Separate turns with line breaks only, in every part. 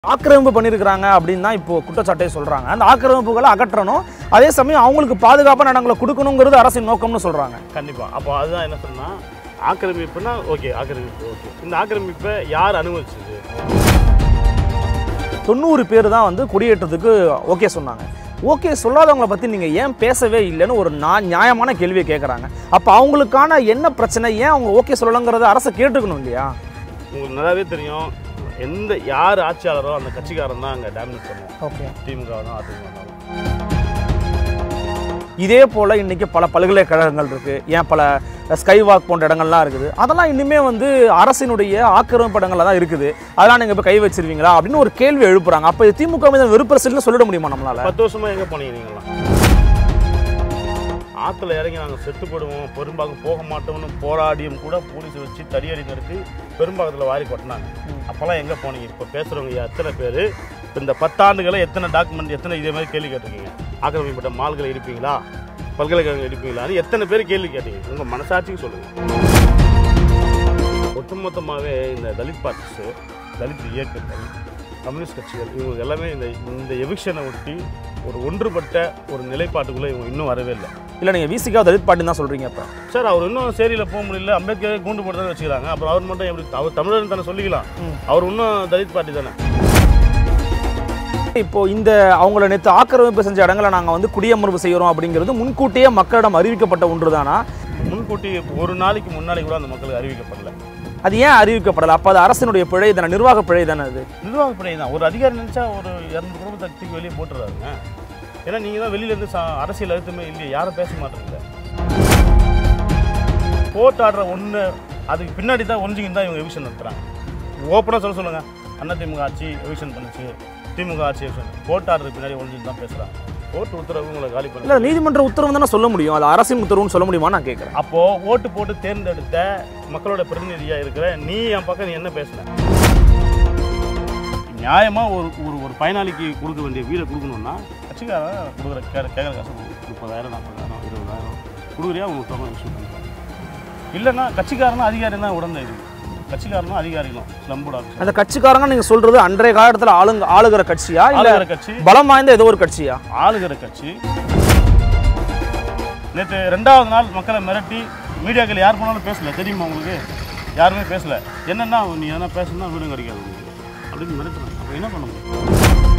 ஆக்கிரமிப்பு பண்ணியிருக்கிறாங்க அப்படின்னு தான் இப்போ குற்றச்சாட்டை சொல்றாங்க அந்த ஆக்கிரமிப்புகளை அகற்றணும் அதே சமயம் அவங்களுக்கு பாதுகாப்பான இடங்களை கொடுக்கணுங்கிறது அரசின் நோக்கம்னு சொல்றாங்க
கண்டிப்பா அப்போ அதுதான் என்ன சொன்னா ஆக்கிரமிப்புனா ஓகே ஆக்கிரமிப்பு ஓகே இந்த ஆக்கிரமிப்பை யார் அனுமதிச்சது
தொண்ணூறு பேர் தான் வந்து குடியேற்றத்துக்கு ஓகே சொன்னாங்க ஓகே சொல்லாதவங்கள பற்றி நீங்கள் ஏன் பேசவே இல்லைன்னு ஒரு நா- நியாயமான கேள்வியை கேட்குறாங்க அப்போ அவங்களுக்கான என்ன பிரச்சனை ஏன் அவங்க ஓகே சொல்லலைங்கிறத அரசை கேட்டுக்கணும் இல்லையா
உங்களுக்கு நல்லாவே தெரியும் எந்த யார் ஆட்சியாளரோ அந்த கட்சிக்காரன் தான் அங்கே டேமேஜ் பண்ணுவோம்
ஓகே
திமுக தான் அதிமுக தான்
இதே போல் இன்றைக்கி பல பல்கலைக்கழகங்கள் இருக்குது ஏன் பல ஸ்கை வாக் போன்ற இடங்கள்லாம் இருக்குது அதெல்லாம் இன்னுமே வந்து அரசினுடைய ஆக்கிரமிப்பு இடங்கள்ல தான் இருக்குது அதெல்லாம் நீங்கள் இப்போ கை வச்சிருவீங்களா அப்படின்னு ஒரு கேள்வி எழுப்புறாங்க அப்போ இது திமுக மீது வெறுப்பரசில்னு சொல்லிட முடியுமா நம்மளால
பத்து வருஷமா எங்கே போனீங்க நீங்களாம் ஆற்றுல இறங்கி நாங்கள் செத்து போடுவோம் பெரும்பாக்கம் போக மாட்டோம்னு போராடியும் கூட போலீஸ் வச்சு தடியடி நிறுத்தி பெரும்பாக்கத்தில் வாரி கொட்டினாங்க அப்போல்லாம் எங்கே போனீங்க இப்போ பேசுகிறவங்க எத்தனை பேர் இப்போ இந்த பத்தாண்டுகளை எத்தனை டாக்குமெண்ட் எத்தனை இதே மாதிரி கேள்வி கேட்டிருக்கீங்க ஆக்கிரமிப்பட்ட மால்களை இருப்பீங்களா பல்கலைக்கழகம் இருப்பீங்களான்னு எத்தனை பேர் கேள்வி கேட்டீங்க உங்கள் மனசாட்சிக்கு சொல்லுங்கள் ஒட்டுமொத்தமாகவே இந்த தலித் பார்ட்டிஸு தலித் இயக்கங்கள் கம்யூனிஸ்ட் கட்சிகள் இவங்க எல்லாமே இந்த இந்த எவிக்ஷனை ஒட்டி ஒரு ஒன்றுபட்ட ஒரு நிலைப்பாட்டுக்குள்ளே இவங்க இன்னும் வரவே இல்லை
இல்லை நீங்கள் விசிகா தலித் பாட்டி தான் சொல்கிறீங்க இப்போ
சார் அவர் இன்னும் சேரியில் போக முடியல அம்பேத்கரை கூண்டு போட்டு தானே வச்சுக்கிறாங்க அப்புறம் அவர் மட்டும் எப்படி அவர் தமிழர்னு தானே சொல்லிக்கலாம்
ம்.
அவர் இன்னும் தலித் பார்ட்டி தானே
இப்போ இந்த அவங்கள நேற்று ஆக்கிரமிப்பு செஞ்ச இடங்களை நாங்கள் வந்து குடியமர்வு செய்கிறோம் அப்படிங்கிறது முன்கூட்டியே மக்களிடம் அறிவிக்கப்பட்ட ஒன்று தானா
முன்கூட்டி ஒரு நாளைக்கு முன்னாடி கூட அந்த மக்களுக்கு அறிவிக்கப்படல
அது ஏன் அறிவிக்கப்படலை அப்போ அது அரசினுடைய பிழை தானே நிர்வாக பிழை தானே அது
நிர்வாகப்படை தான் ஒரு அதிகாரி நினச்சா ஒரு இரநூறு குடும்பத்தை தூக்கி வெளியே போட்டுறாருங்க ஏன்னா நீங்கள் தான் வெளியிலேருந்து சா அரசியல் அழுத்தமே இல்லையே யாரும் பேச மாட்டேங்க கோர்ட் ஆடுற ஒன்று அதுக்கு பின்னாடி தான் ஒன்றிங்க தான் இவங்க எவிஷன் நடத்துகிறாங்க ஓப்பனாக சொல்ல சொல்லுங்கள் அண்ணா திமுக ஆட்சி எவிஷன் பண்ணுச்சு திமுக ஆட்சி எவிஷன் கோர்ட் ஆடுறதுக்கு பின்னாடி ஒன்றிங்க தான் பேசுகிறாங்க கோர்ட் உத்தரவு உங்களை காலி பண்ணி
இல்லை நீதிமன்ற உத்தரவு தானே சொல்ல முடியும் அது அரசின் உத்தரவுன்னு சொல்ல முடியுமா நான் கேட்குறேன்
அப்போ ஓட்டு போட்டு தேர்ந்தெடுத்த மக்களோட பிரதிநிதியா இருக்கிற நீ என் பக்கம் நீ என்ன பேசுன நியாயமா ஒரு ஒரு ஒரு பயனாளிக்கு கொடுக்க வேண்டிய வீடை கொடுக்கணும்னா கட்சிக்காரன் கொடுக்குற கே கேட்குற காசு கொடு. முப்பதாயிரம் நாற்பதாயிரம் இருபதாயிரம் கொடுக்குறியா உங்களுக்கு தொகை விஷயம் பண்ணுறாங்க இல்லைன்னா கட்சிக்காரனும் அதிகாரி தான் உடனே இருக்கு கட்சிக்காரனும் அதிகாரிகளும் ஸ்லம்போட
அந்த கட்சிக்காரங்க நீங்கள் சொல்கிறது அன்றைய காலத்தில் ஆளுங்க ஆளுகிற கட்சியா இல்லை
ஆளுகிற கட்சி
பலம் வாய்ந்த ஏதோ ஒரு கட்சியா
ஆளுகிற கட்சி நேற்று ரெண்டாவது நாள் மக்களை மிரட்டி மீடியாக்கள் யார் போனாலும் பேசல தெரியுமா உங்களுக்கு யாருமே பேசல என்னன்னா நீ எதனா பேசணும்னா வீடு கிடைக்காது உங்களுக்கு அப்படின்னு மிரட்டுறாங்க அப்போ என்ன பண்ண முடியும்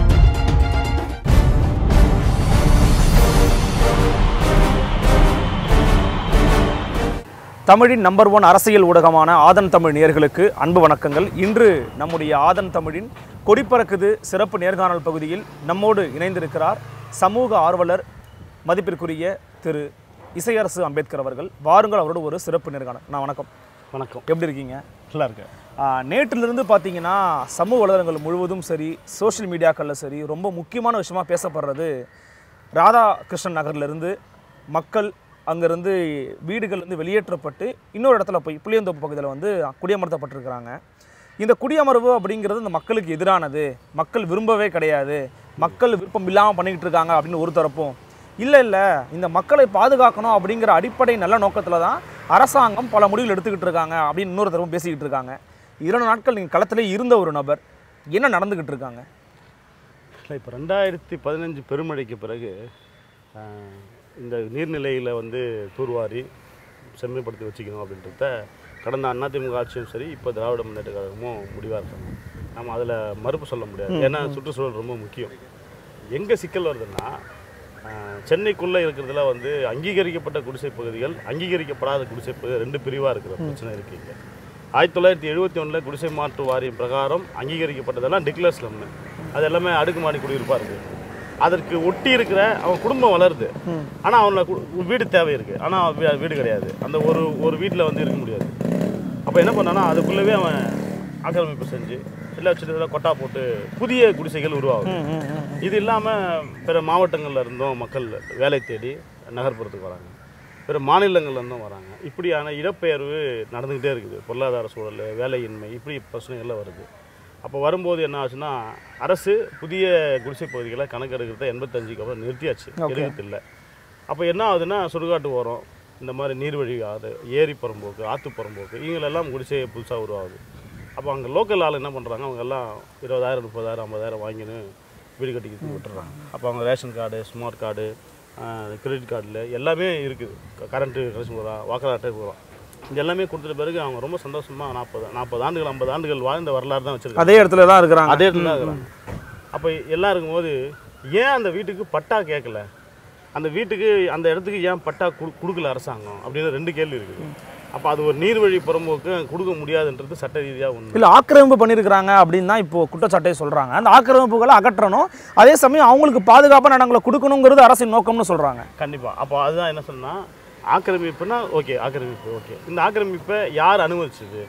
தமிழின் நம்பர் ஒன் அரசியல் ஊடகமான ஆதன் தமிழ் நேயர்களுக்கு அன்பு வணக்கங்கள் இன்று நம்முடைய ஆதன் தமிழின் கொடிப்பறக்குது சிறப்பு நேர்காணல் பகுதியில் நம்மோடு இணைந்திருக்கிறார் சமூக ஆர்வலர் மதிப்பிற்குரிய திரு இசையரசு அம்பேத்கர் அவர்கள் வாருங்கள் அவரோட ஒரு சிறப்பு நேர்காணல் நான் வணக்கம்
வணக்கம்
எப்படி இருக்கீங்க
நல்லா இருக்கு
ஆ, நேற்றிலிருந்து பார்த்தீங்கன்னா சமூக வலைதளங்கள் முழுவதும் சரி சோஷியல் மீடியாக்களில் சரி ரொம்ப முக்கியமான விஷயமா பேசப்படுறது ராதாகிருஷ்ணன் நகர்லேருந்து மக்கள் அங்கேருந்து வீடுகள்லேருந்து வெளியேற்றப்பட்டு இன்னொரு இடத்துல போய் புளியந்தோப்பு பகுதியில் வந்து குடியமர்த்தப்பட்டிருக்கிறாங்க இந்த குடியமர்வு அப்படிங்கிறது இந்த மக்களுக்கு எதிரானது மக்கள் விரும்பவே கிடையாது மக்கள் விருப்பம் இல்லாமல் பண்ணிக்கிட்டு இருக்காங்க அப்படின்னு ஒரு தரப்பும் இல்லை இல்லை இந்த மக்களை பாதுகாக்கணும் அப்படிங்கிற அடிப்படை நல்ல நோக்கத்தில் தான் அரசாங்கம் பல முடிவுகள் எடுத்துக்கிட்டு இருக்காங்க அப்படின்னு இன்னொரு தரப்பும் பேசிக்கிட்டு இருக்காங்க இரண்டு நாட்கள் நீங்கள் களத்திலே இருந்த ஒரு நபர் என்ன நடந்துக்கிட்டு இருக்காங்க
இல்லை இப்போ ரெண்டாயிரத்தி பதினஞ்சு பெருமழைக்கு பிறகு ஆஹ், இந்த நீர்நிலையில் வந்து தூர்வாரி செம்மைப்படுத்தி வச்சுக்கணும் அப்படின்றத கடந்த அதிமுக ஆட்சியும் சரி இப்போ திராவிட முன்னேற்ற கழகமும் முடிவாக இருக்காங்க நம்ம அதில் மறுப்பு சொல்ல முடியாது ஏன்னா சுற்றுச்சூழல் ரொம்ப முக்கியம் எங்கே சிக்கல் வருதுன்னா ஆஹ், சென்னைக்குள்ளே இருக்கிறதுல வந்து அங்கீகரிக்கப்பட்ட குடிசை பகுதிகள் அங்கீகரிக்கப்படாத குடிசை பகுதி ரெண்டு பிரிவாக இருக்கிற பிரச்சனை இருக்கு இங்கே ஆயிரத்தி தொள்ளாயிரத்தி எழுபத்தி ஒன்றில் குடிசை மாற்று வாரியம் பிரகாரம் அங்கீகரிக்கப்பட்டதெல்லாம் டிக்ளர் ஸ்லம்மு அது எல்லாமே அடுக்குமாடி குடியிருப்பாக இருக்குது அதற்கு ஒட்டி இருக்கிற அவன் குடும்பம் வளருது ஆனால் அவனை கு- வீடு தேவை இருக்குது ஆனால் வீடு கிடையாது அந்த ஒரு ஒரு வீட்டில் வந்து இருக்க முடியாது அப்போ என்ன பண்ணானா அதுக்குள்ளவே அவன் ஆக்கிரமிப்பு செஞ்சு இல்லை சின்ன சின்ன கொட்டா போட்டு புதிய குடிசைகள் உருவாகுது இது இல்லாமல் பிற மாவட்டங்கள்ல இருந்தும் மக்கள் வேலை தேடி நகர்ப்புறத்துக்கு வராங்க பிற மாநிலங்கள்ல இருந்தும் வராங்க இப்படியான இடப்பெயர்வு நடந்துக்கிட்டே இருக்குது பொருளாதார சூழல் வேலையின்மை இப்படி பிரச்சனைகள்லாம் வருது அப்போ வரும்போது என்ன ஆச்சுன்னா அரசு புதிய குடிசை பகுதிகளை கணக்கெடுக்கிறத எண்பத்தஞ்சுக்கு அப்புறம் நிறுத்தியாச்சு எடுக்கிறது இல்லை அப்போ என்ன ஆகுதுன்னா சுடுகாட்டு ஓரம் இந்த மாதிரி நீர்வழி ஆறு ஏரி புறம்போக்கு ஆற்று புறம்போக்கு இவங்களெல்லாம் குடிசை புதுசாக உருவாகுது அப்போ அங்கே லோக்கல் ஆள் என்ன பண்ணுறாங்க அவங்க எல்லாம் இருபதாயிரம் முப்பதாயிரம் ஐம்பதாயிரம் வாங்கின்னு வீடு கட்டிக்கிட்டு விட்டுறாங்க அப்போ அவங்க ration card smart card credit கார்டில் எல்லாமே இருக்குது கரண்ட்டு கனெக்ஷன் போகிறோம் வாக்கர் அட்டை போகிறோம் இது எல்லாமே கொடுத்துட்ட பிறகு அவங்க ரொம்ப சந்தோஷமாக நாற்பது நாற்பது ஆண்டுகள் ஐம்பது ஆண்டுகள் வாழ்ந்த வரலாறு தான் வச்சுருக்காங்க
அதே இடத்துல தான் இருக்கிறாங்க
அதே இடத்துல தான் இருக்கிறாங்க அப்போ எல்லாம் இருக்கும்போது ஏன் அந்த வீட்டுக்கு பட்டா கேட்கல அந்த வீட்டுக்கு அந்த இடத்துக்கு ஏன் பட்டா குடு கொடுக்கல அரசாங்கம் அப்படின்னு ரெண்டு கேள்வி இருக்குது அப்போ அது ஒரு நீர்வழி புறம்போக்கு கொடுக்க முடியாதுன்றது சட்ட ரீதியாக ஒன்று
இல்லை ஆக்கிரமிப்பு பண்ணியிருக்கிறாங்க அப்படின்னு தான் இப்போ குற்றச்சாட்டை சொல்கிறாங்க அந்த ஆக்கிரமிப்புகளை அகற்றணும் அதே சமயம் அவங்களுக்கு பாதுகாப்பான இடங்களை கொடுக்கணுங்கிறது அரசின் நோக்கம்னு சொல்கிறாங்க
கண்டிப்பாக அப்போ அதுதான் என்ன சொன்னா ஆக்கிரமிப்புனா ஓகே ஆக்கிரமிப்பு ஓகே இந்த ஆக்கிரமிப்பை யார் அனுமதிச்சது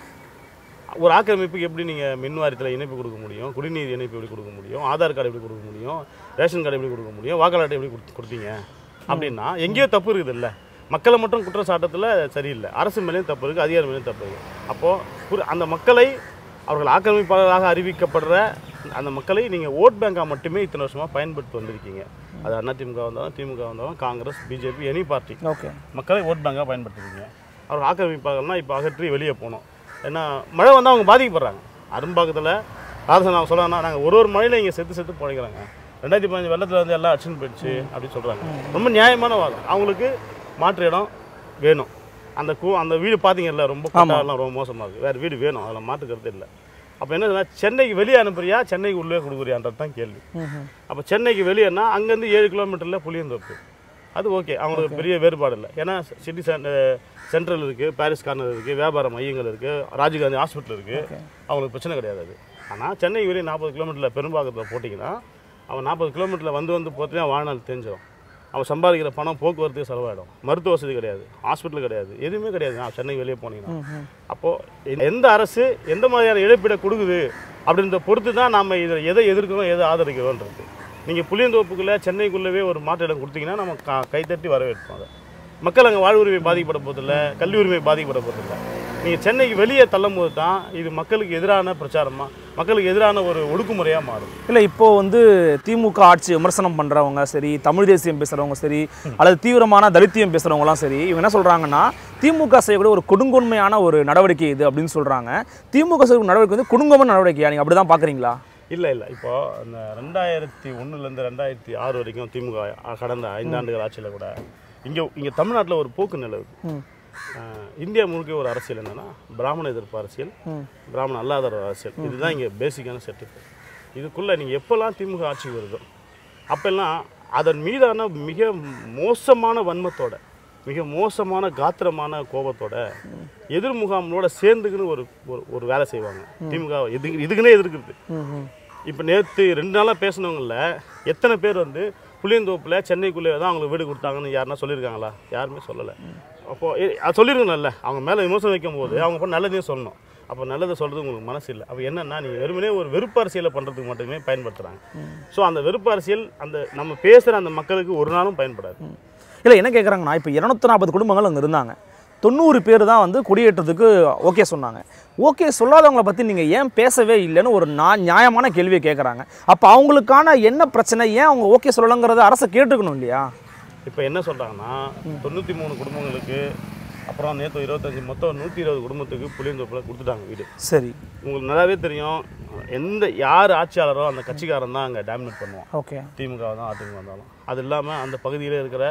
ஒரு ஆக்கிரமிப்புக்கு எப்படி நீங்கள் மின் வாரியத்தில் இணைப்பு கொடுக்க முடியும் குடிநீர் இணைப்பு எப்படி கொடுக்க முடியும் ஆதார் கார்டு எப்படி கொடுக்க முடியும் ரேஷன் கார்டு எப்படி கொடுக்க முடியும் வாக்காளர் அட்டை எப்படி கொடுத்து- கொடுத்தீங்க அப்படின்னா எங்கேயோ தப்பு இருக்குது இல்லை மக்களை மட்டும் குற்றச்சாட்டத்தில் சரியில்லை அரசு மேலேயும் தப்பு இருக்குது அதிகாரி மேலேயும் தப்பு இருக்குது அப்போது அந்த மக்களை அவர்கள் ஆக்கிரமிப்பாளராக அறிவிக்கப்படுற அந்த மக்களை நீங்கள் ஓட் பேங்காக மட்டுமே இத்தனை வருஷமாக பயன்படுத்தி வந்திருக்கீங்க அது அதிமுக வந்தாலும் திமுக வந்தாலும் Congress BJP any party
okay
மக்களை ஓட் பேங்காக பயன்படுத்துறீங்க அவர் ஆக்கிரமிப்பாளர்னா இப்போ அகற்றி வெளியே போகணும் ஏன்னா மழை வந்தால் அவங்க பாதிக்கப்படுறாங்க அரும்பாக்கத்தில் ராஜசன் அவங்க சொல்கிறாங்கன்னா நாங்கள் ஒரு ஒரு மழையில் இங்கே செத்து செத்து பிழைக்கிறாங்க ரெண்டாயிரத்தி பதினஞ்சு வெள்ளத்தில் வந்து எல்லாம் அடிச்சுன்னு போயிடுச்சு அப்படின்னு சொல்கிறாங்க ரொம்ப நியாயமான வாதம் அவங்களுக்கு மாற்று இடம் வேணும் அந்த கூ அந்த வீடு பார்த்தீங்கல்ல ரொம்ப கொட்டாலாம் ரொம்ப மோசமாக இருக்குது வேறு வீடு வேணும் அதில் மாற்று கருத்து இல்லை அப்போ என்ன சொன்னா, சென்னைக்கு வெளியே அனுப்புறியா சென்னைக்கு உள்ளே கொடுக்குறியான்றது தான் கேள்வி அப்போ சென்னைக்கு வெளியேன்னா அங்கேருந்து ஏழு கிலோமீட்டரில் புளியந்தோப்பு அது ஓகே அவங்களுக்கு பெரிய வேறுபாடு இல்லை ஏன்னா சிட்டி சென்ட்ரல் இருக்குது பாரிஸ் கார்னர் இருக்குது வியாபார மையங்கள் இருக்குது ராஜீவ்காந்தி ஹாஸ்பிட்டல் இருக்குது அவங்களுக்கு பிரச்சனை கிடையாது அது ஆனால் சென்னை வெளியே நாற்பது கிலோமீட்டரில் பெரும்பாக்கத்தில் போட்டிங்கன்னா அவன் நாற்பது கிலோமீட்டரில் வந்து வந்து போட்டுனா வாழ்நாள் தெரிஞ்சிடும் அவன் சம்பாதிக்கிற பணம் போக்குவரத்துக்கு செலவாயிடும் மருத்துவ வசதி கிடையாது ஹாஸ்பிட்டல் கிடையாது எதுவுமே கிடையாது நான் சென்னை வெளியே போனீங்கன்னா அப்போது எந்த அரசு எந்த மாதிரியான இழப்பீடை கொடுக்குது அப்படின்றத பொறுத்து தான் நம்ம இதில் எதை எதிர்க்கிறோம் எதை ஆதரிக்கிறோன்றது நீங்கள் புளியந்தோப்புக்குள்ளே சென்னைக்குள்ளவே ஒரு மாற்று இடம் கொடுத்தீங்கன்னா நம்ம கா கைத்தட்டி வரவேற்போம் அதை மக்கள் அங்கே வாழ்வுரிமை பாதிக்கப்பட போதில்லை கல்வி உரிமை பாதிக்கப்பட போதில்லை நீங்கள் சென்னைக்கு வெளியே தள்ளும் போது தான் இது மக்களுக்கு எதிரான பிரச்சாரமாக மக்களுக்கு எதிரான ஒரு ஒடுக்குமுறையாக மாறும்
இல்லை இப்போ வந்து திமுக ஆட்சி விமர்சனம் பண்ணுறவங்க சரி தமிழ் தேசியம் பேசுகிறவங்க சரி அல்லது தீவிரமான தலித்தியம் பேசுகிறவங்களாம் சரி இவங்க என்ன சொல்கிறாங்கன்னா திமுக செய்யக்கூடிய ஒரு கொடுங்கொன்மையான ஒரு நடவடிக்கை இது அப்படின்னு சொல்கிறாங்க திமுக செய்யக்கூடிய நடவடிக்கை வந்து கொடுங்கோம நடவடிக்கையா நீங்கள் அப்படி தான் பார்க்குறீங்களா
இல்லை இல்லை இப்போ அந்த ரெண்டாயிரத்தி ஒன்றுலேருந்து ரெண்டாயிரத்தி ஆறு வரைக்கும் திமுக ஆ- கடந்த ஐந்தாண்டுகள் ஆட்சியில் கூட இங்கே இங்கே தமிழ்நாட்டில் ஒரு போக்கு நிலவுது
ம்
ஆஹ் இந்தியா முழுக்க ஒரு அரசியல் என்னன்னா பிராமண எதிர்ப்பு அரசியல்
ம்
பிராமண அல்லாத ஒரு அரசியல் இதுதான் இங்கே பேசிக்கான செட்டப் இதுக்குள்ளே நீங்கள் எப்போல்லாம் திமுக ஆட்சிக்கு வருதோ அப்போல்லாம் அதன் மீதான மிக மோசமான வன்மத்தோட மிக மோசமான காத்திரமான கோபத்தோட எதிர் முகாம்களோட சேர்ந்துக்குன்னு ஒரு ஒரு- ஒரு வேலை செய்வாங்க திமுக எதுக்கு இதுக்குன்னே எதிர்க்கிறது
ம் ம்
இப்போ நேற்று ரெண்டு நாளாக பேசினவங்கள எத்தனை பேர் வந்து புளியந்தோப்பில் சென்னைக்குள்ளே தான் அவங்களுக்கு வீடு கொடுத்தாங்கன்னு யாருன்னா சொல்லியிருக்காங்களா யாருமே சொல்லலை அப்போது அது சொல்லியிருக்கணும்ல அவங்க மேலே விமர்சனம் வைக்கும் போது அவங்க இப்போ நல்லதையும் சொல்லணும் அப்போ நல்லதை சொல்கிறது உங்களுக்கு மனசு இல்லை அப்போ என்னன்னா நீங்கள் வெறுமனே ஒரு வெறுப்பு அரசியலை பண்ணுறதுக்கு மட்டுமே பயன்படுத்துகிறாங்க ஸோ அந்த வெறுப்பு அரசியல் அந்த நம்ம பேசுகிற அந்த மக்களுக்கு ஒரு நாளும் பயன்படாது
இல்லை என்ன கேட்குறாங்கன்னா இப்போ இரநூத்தி நாற்பது குடும்பங்கள் அங்கே இருந்தாங்க தொண்ணூறு பேர் தான் வந்து குடியேற்றத்துக்கு ஓகே சொன்னாங்க ஓகே சொல்லாதவங்களை பற்றி நீங்கள் ஏன் பேசவே இல்லைன்னு ஒரு நா நியாயமான கேள்வியை கேட்குறாங்க அப்போ அவங்களுக்கான என்ன பிரச்சனை ஏன் அவங்க ஓகே சொல்லலைங்கிறத அரசை கேட்டுக்கணும் இல்லையா
இப்போ என்ன சொல்கிறாங்கன்னா தொண்ணூற்றி மூணு குடும்பங்களுக்கு அப்புறம் நேற்று இருபத்தஞ்சி மொத்தம் நூற்றி இருபது குடும்பத்துக்கு புளியந்தோப்பில் கொடுத்துட்டாங்க வீடு
சரி
உங்களுக்கு நல்லாவே தெரியும் எந்த யார் ஆட்சியாளரோ அந்த கட்சிக்காரன் தான் அங்கே டாமினேட் பண்ணுவான்
ஓகே
திமுக தான் அதிமுக வந்தாலும் அது இல்லாமல் அந்த பகுதியில் இருக்கிற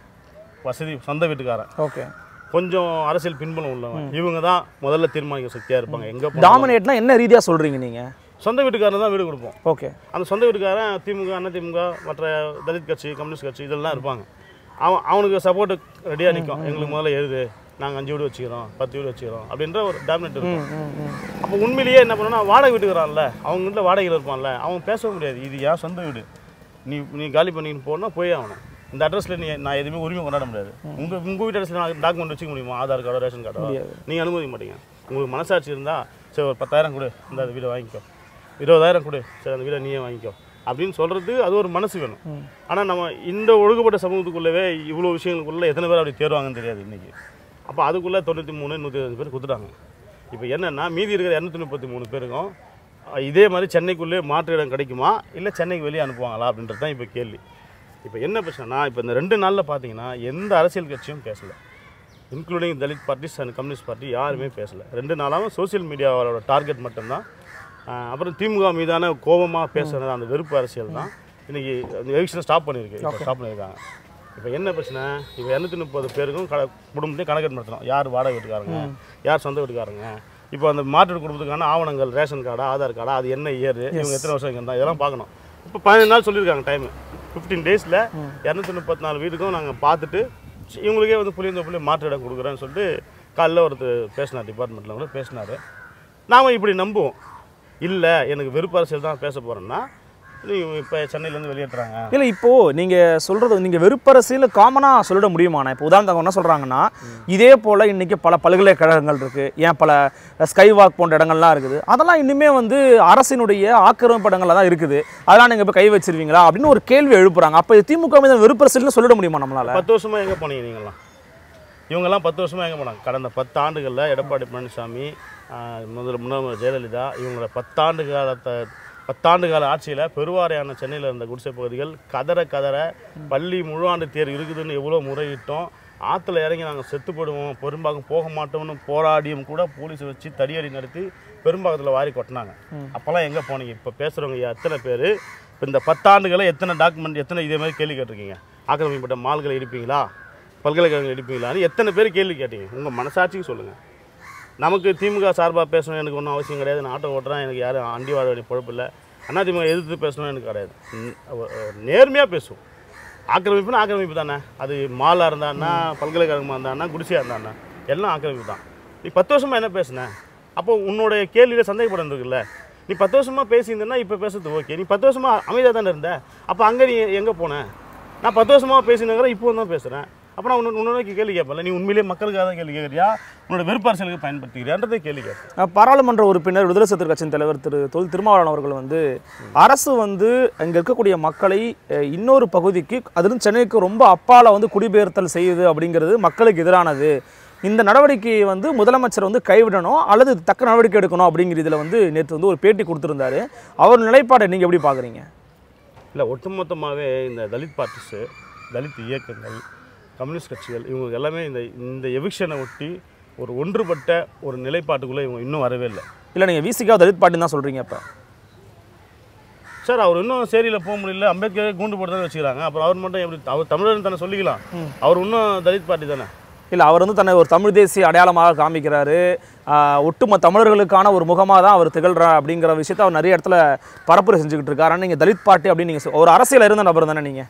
வசதி சொந்த வீட்டுக்காரன்
ஓகே
கொஞ்சம் அரசியல் பின்புலம் உள்ளவன் இவங்க தான் முதல்ல தீர்மானிக்க சக்தியாக இருப்பாங்க எங்கே
டாமினேட்னா என்ன ரீதியாக சொல்கிறீங்க நீங்கள்
சொந்த வீட்டுக்காரன் தான் வீடு கொடுப்போம்
ஓகே
அந்த சொந்த வீட்டுக்காரன் திமுக அண்ணா திமுக மற்ற தலித் கட்சி கம்யூனிஸ்ட் கட்சி இதெல்லாம் இருப்பாங்க அவன் அவனுக்கு சப்போர்ட்டு ரெடியாக நிற்கும் எங்களுக்கு முதல்ல எழுது நாங்கள் அஞ்சு வீடு வச்சுக்கிறோம் பத்து வீடு வச்சுக்கிறோம் அப்படின்ற ஒரு டாமினேட் இருக்கும்
ம் ம் ம்
அப்போ உண்மையிலேயே என்ன பண்ணுன்னா வாடகை வீட்டுக்கிறான்ல அவங்க வீட்டில் வாடகையில் இருப்பான்ல அவன் பேச முடியாது இது ஏன் சொந்த வீடு நீ நீ காலி பண்ணின்னு போனால் போய் ஆகணும் இந்த அட்ரஸில் நீ நான் எதுவுமே உரிமை கொண்டாட முடியாது உங்கள் உங்கள் வீட்டு அட்ரஸில் நான் டாக்குமெண்ட் வச்சுக்க முடியுமா ஆதார் கார்டோ ரேஷன் கார்டோ
முடியாது.
நீங்கள் அனுமதிக்க மாட்டீங்க உங்களுக்கு மனசாட்சி இருந்தால் சரி ஒரு பத்தாயிரம் கொடு இந்த அந்த வீடை வாங்கிக்கோ இருபதாயிரம் கொடு சரி அந்த வீடை நீயே வாங்கிக்கோ அப்படின்னு சொல்கிறது அது ஒரு மனசு வேணும் ஆனால் நம்ம இந்த ஒழுங்குபட்ட சமூகத்துக்குள்ளவே இவ்வளோ விஷயங்களுக்குள்ள எத்தனை பேர் அப்படி தேர்வாங்கன்னு தெரியாது இன்றைக்கி அப்போ அதுக்குள்ளே தொண்ணூற்றி மூணு நூற்றி இருபது பேர் கொடுத்துட்டாங்க இப்போ என்னென்னா மீதி இருக்கிற இரநூத்தி முப்பத்தி மூணு பேருக்கும் அஹ், இதே மாதிரி சென்னைக்குள்ளே மாற்று இடம் கிடைக்குமா இல்லை சென்னைக்கு வெளியே அனுப்புவாங்களா அப்படின்றது தான் இப்போ கேள்வி இப்போ என்ன பிரச்சனைனா இப்போ இந்த ரெண்டு நாளில் பார்த்தீங்கன்னா எந்த அரசியல் கட்சியும் பேசலை including Dalit parties and communist party யாருமே பேசலை ரெண்டு நாளாகவும் சோஷியல் மீடியாவோட டார்கெட் மட்டும்தான் ஆஹ் அப்புறம் திமுக மீதான கோபமாக பேசுகிறது அந்த வெறுப்பு அரசியல் தான் இன்றைக்கி எலெக்ஷனை ஸ்டாப் பண்ணியிருக்கு இப்போ ஸ்டாப் பண்ணியிருக்காங்க இப்போ என்ன பிரச்சனை இப்போ இரநூத்தி முப்பது பேருக்கும் கட குடும்பத்தையும் கணக்கெட்டு நடத்தணும் யார் வாடகை வீட்டுக்காரங்க யார் சொந்த வீட்டுக்காரங்க இப்போ அந்த மாற்று குடும்பத்துக்கான ஆவணங்கள் ரேஷன் கார்டா ஆதார் கார்டா அது என்ன இயர் இவங்க எத்தனை வருஷம் இங்கே இருந்தால் இதெல்லாம் பார்க்கணும் இப்போ பதினஞ்சு நாள் சொல்லியிருக்காங்க டைம் ஃபிஃப்டீன் டேஸில் இரநூத்தி முப்பத்தி நாலு வீட்டுக்கும் நாங்கள் பார்த்துட்டு இவங்களுக்கே வந்து புளியந்தோப்புலேயே மாற்று இடம் கொடுக்குறேன்னு சொல்லிட்டு காலைல ஒருத்தர் பேசினார் டிபார்ட்மெண்ட்டில் கூட பேசினார் நாம் இப்படி நம்புவோம் இல்லை எனக்கு வெறுப்பு அரசியல் தான் பேச போகிறேன்னா இப்போ சென்னையிலேருந்து வெளியேற்றுறாங்க
இல்லை இப்போ நீங்க சொல்றது நீங்க வெறுப்பரசியல் காமனா சொல்லிட முடியுமாண்ணா இப்போ உதாரணத்துக்கு என்ன சொல்றாங்கன்னா இதே போல இன்னைக்கு பல பல்கலைக்கழகங்கள் இருக்கு ஏன் பல ஸ்கை வாக் போன்ற இடங்கள்லாம் இருக்குது அதெல்லாம் இன்னுமே வந்து அரசினுடைய ஆக்கிரமிப்பு இடங்கள்ல தான் இருக்குது அதெல்லாம் நீங்க இப்போ கை வச்சிருவீங்களா அப்படின்னு ஒரு கேள்வி எழுப்புறாங்க அப்போ திமுக மீது வெறுப்பரசியல்னு சொல்லிட முடியுமா நம்மளால
பத்து வருஷமா எங்கே போனீங்க நீங்களாம் இவங்கெல்லாம் பத்து வருஷமா எங்கே போனாங்க கடந்த பத்து ஆண்டுகளில் எடப்பாடி பழனிசாமி ஆஹ், முதல்ல முன்னாள் ஜெயலலிதா இவங்கள பத்தாண்டு காலத்தை பத்தாண்டு கால ஆட்சியில் பெருவாரியான சென்னையில் இருந்த குடிசை பகுதிகள் கதற கதற பள்ளி முழு ஆண்டு தேர்வு இருக்குதுன்னு எவ்வளோ முறையிட்டோம் ஆற்றுல இறங்கி நாங்கள் செத்து போடுவோம் பெரும்பாக்கம் போக மாட்டோம்னு போராடியும் கூட போலீஸ் வச்சு தடியடி நடத்தி பெரும்பாக்கத்தில் வாரி கொட்டினாங்க அப்போல்லாம் எங்கே போனீங்க இப்போ பேசுகிறவங்க எத்தனை பேர் இப்போ இந்த பத்தாண்டுகளை எத்தனை டாக்குமெண்ட் எத்தனை இதே மாதிரி கேள்வி கேட்டிருக்கீங்க ஆக்கிரமிக்கப்பட்ட மால்களை இடிப்பீங்களா பல்கலைக்கழகங்கள் இடிப்பீங்களான்னு எத்தனை பேர் கேள்வி கேட்டீங்க உங்கள் மனசாட்சிக்கு சொல்லுங்கள் நமக்கு திமுக சார்பாக பேசணும் எனக்கு ஒன்றும் அவசியம் கிடையாது நான் ஆட்டோ ஓட்டுறேன் எனக்கு யாரும் அண்டி வாழ வேண்டிய பொழப்பு இல்லை அண்ணா திமுக எதிர்த்து பேசணும் எனக்கு கிடையாது நேர்மையாக பேசுவோம் ஆக்கிரமிப்புனா ஆக்கிரமிப்பு தானே அது மாலாக இருந்தான்னா பல்கலைக்கழகமாக இருந்தான்னா குடிசையாக இருந்தான்னா எல்லாம் ஆக்கிரமிப்பு தான் நீ பத்து வருஷமாக என்ன பேசுன அப்போ உன்னோட கேள்வியில் சந்தேகப்படம் இருக்குல்ல நீ பத்து வருஷமாக பேசியிருந்தேன்னா இப்போ பேசுறது ஓகே நீ பத்து வருஷமாக அமைதியாக தானே இருந்த அப்போ அங்கே நீ எங்கே போன நான் பத்து வருஷமாக பேசினங்கிற இப்போ தான் பேசுகிறேன் அப்போ நான் உன்னை உன்னோட கேள்வி கேட்பேன்ல நீ உண்மையிலேயே மக்களுக்காக தான் கேள்வி கேட்குறியா உன்னோட விருப்ப அரசியலுக்கு பயன்படுத்திக்கிறியான்றதை கேள்வி கேட்பேன்
அஹ் பாராளுமன்ற உறுப்பினர் விடுதலை சிறுத்தை கட்சியின் தலைவர் திரு தொல் திருமாவளவன் அவர்கள் வந்து அரசு வந்து அங்கே இருக்கக்கூடிய மக்களை அஹ், இன்னொரு பகுதிக்கு அதிலும் சென்னைக்கு ரொம்ப அப்பால வந்து குடிபெயர்த்தல் செய்யுது அப்படிங்கிறது மக்களுக்கு எதிரானது இந்த நடவடிக்கையை வந்து முதலமைச்சர் வந்து கைவிடணும் அல்லது இது தக்க நடவடிக்கை எடுக்கணும் அப்படிங்கிற இதில் வந்து நேற்று வந்து ஒரு பேட்டி கொடுத்துருந்தாரு அவர் நிலைப்பாடை நீங்கள் எப்படி பார்க்குறீங்க
இல்லை ஒட்டுமொத்தமாகவே இந்த தலித் பார்ட்டிஸு தலித் இயக்கங்கள் கம்யூனிஸ்ட் கட்சிகள் இவங்க எல்லாமே இந்த இந்த எவிக்ஷனை ஒட்டி ஒரு ஒன்றுபட்ட ஒரு நிலைப்பாட்டுக்குள்ளே இவங்க இன்னும் வரவே இல்லை
இல்லை நீங்கள் விசிகா தலித் பாட்டின்னு தான் சொல்கிறீங்க இப்போ
சார் அவர் இன்னும் சேரியில் போக முடியல அம்பேத்கரே கூண்டு போட்டு தானே வச்சுக்கிறாங்க அப்புறம் அவர் மட்டும் எப்படி அவர் தமிழர்னு தானே சொல்லிக்கலாம் அவர் இன்னும் தலித் பார்ட்டி தானே
இல்லை அவர் வந்து தன்னை ஒரு தமிழ் தேசிய அடையாளமாக காமிக்கிறாரு ஆஹ் ஒட்டுமொத்த தமிழர்களுக்கான ஒரு முகமாக தான் அவர் திகழ்றார் அப்படிங்கிற விஷயத்தை அவர் நிறைய இடத்துல பரப்புரை செஞ்சுக்கிட்டு இருக்காரு ஆனால் நீங்கள் தலித் பார்ட்டி அப்படின்னு நீங்கள் ஒரு அரசியல் இருந்த நபர் தானே நீங்கள்